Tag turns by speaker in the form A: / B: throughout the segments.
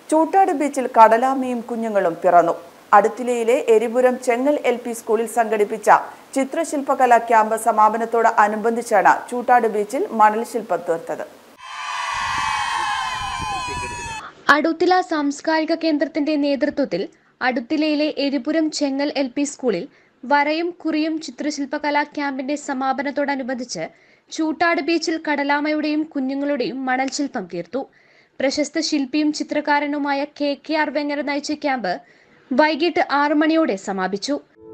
A: ചൂട്ടാട് ബീച്ചിൽ കടലാമയും കുഞ്ഞുങ്ങളും പിറന്നു അടുത്തിലയിലെ എരിപുരം ചെങ്ങൽ എൽ പി സ്കൂളിൽ സംഘടിപ്പിച്ച ചിത്രശില്പകലാ ക്യാമ്പ് സമാപനത്തോട് അനുബന്ധിച്ചാണ് ചൂട്ടാട് ബീച്ചിൽ മണൽ ശില്പം തീർത്തത്
B: അടുത്തില സാംസ്കാരിക കേന്ദ്രത്തിന്റെ നേതൃത്വത്തിൽ അടുത്തിലയിലെ എരിപുരം ചെങ്ങൽ എൽ പി സ്കൂളിൽ വരയും കുറിയും ചിത്രശില്പകലാ ക്യാമ്പിന്റെ സമാപനത്തോടനുബന്ധിച്ച് ചൂട്ടാട് ബീച്ചിൽ കടലാമയുടെയും കുഞ്ഞുങ്ങളുടെയും മണൽ ശില്പം തീർത്തു പ്രശസ്ത ശില്പിയും ചിത്രകാരനുമായ കെ കെ ആർ വെങ്ങര നയിച്ച ക്യാമ്പ് വൈകിട്ട് ആറു മണിയോടെ സമാപിച്ചു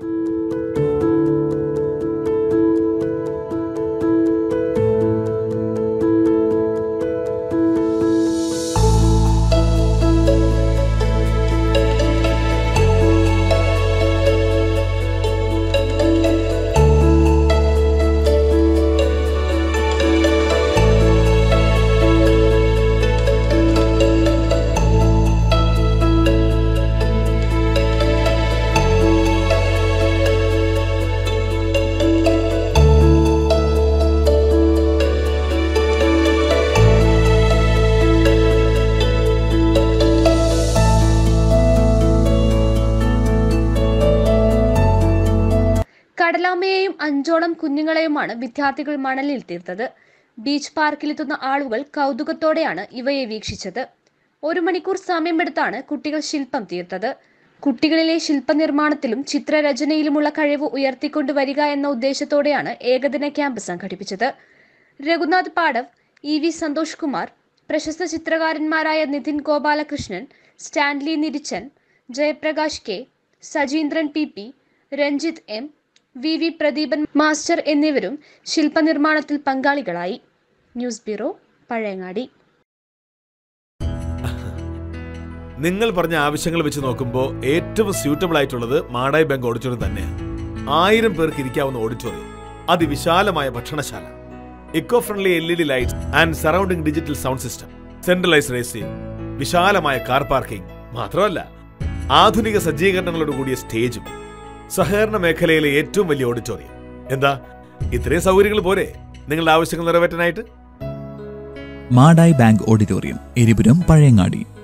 B: കടലാമയെയും അഞ്ചോളം കുഞ്ഞുങ്ങളെയുമാണ് വിദ്യാർത്ഥികൾ മണലിൽ തീർത്തത് ബീച്ച് പാർക്കിലെത്തുന്ന ആളുകൾ കൗതുകത്തോടെയാണ് ഇവയെ വീക്ഷിച്ചത് ഒരു മണിക്കൂർ സമയമെടുത്താണ് കുട്ടികൾ ശില്പം തീർത്തത് കുട്ടികളിലെ ശില്പനിർമ്മാണത്തിലും ചിത്രരചനയിലുമുള്ള കഴിവ് ഉയർത്തിക്കൊണ്ടുവരിക എന്ന ഉദ്ദേശത്തോടെയാണ് ഏകദിന ക്യാമ്പ് സംഘടിപ്പിച്ചത് രഘുനാഥ് പാടവ് ഇ വി സന്തോഷ് കുമാർ പ്രശസ്ത ചിത്രകാരന്മാരായ Nithin Gopalakrishnan Stanley Nirichan Jayaprakash K Sajeendran P P Ranjith M V V Pradeepan master എന്നിവരും ശില്പനിർമ്മാണത്തിൽ പങ്കാളികളായി ന്യൂസ് ബ്യൂറോ പഴയങ്ങാടി
C: നിങ്ങൾ പറഞ്ഞ ആവശ്യങ്ങൾ വെച്ച് നോക്കുമ്പോൾ ഏറ്റവും സ്യൂട്ടബിൾ ആയിട്ടുള്ളത് മാടായി ബാങ്ക് ഓഡിറ്റോറിയം തന്നെയാണ് ആയിരം പേർക്ക് ഇരിക്കാവുന്ന ഓഡിറ്റോറിയം അതിവിശാലമായ ഭക്ഷണശാല eco friendly L E D lights and surrounding digital sound system centralise റേസിംഗ് വിശാലമായ കാർ പാർക്കിംഗ് മാത്രമല്ല ആധുനിക സജ്ജീകരണങ്ങളോട് കൂടിയ സ്റ്റേജും സഹകരണ മേഖലയിലെ ഏറ്റവും വലിയ ഓഡിറ്റോറിയം എന്താ ഇത്രയും സൗകര്യങ്ങൾ പോരെ നിങ്ങളുടെ ആവശ്യങ്ങൾ നിറവേറ്റാനായിട്ട്
D: മാടായി ബാങ്ക് ഓഡിറ്റോറിയം എരിപുരം പഴയങ്ങാടി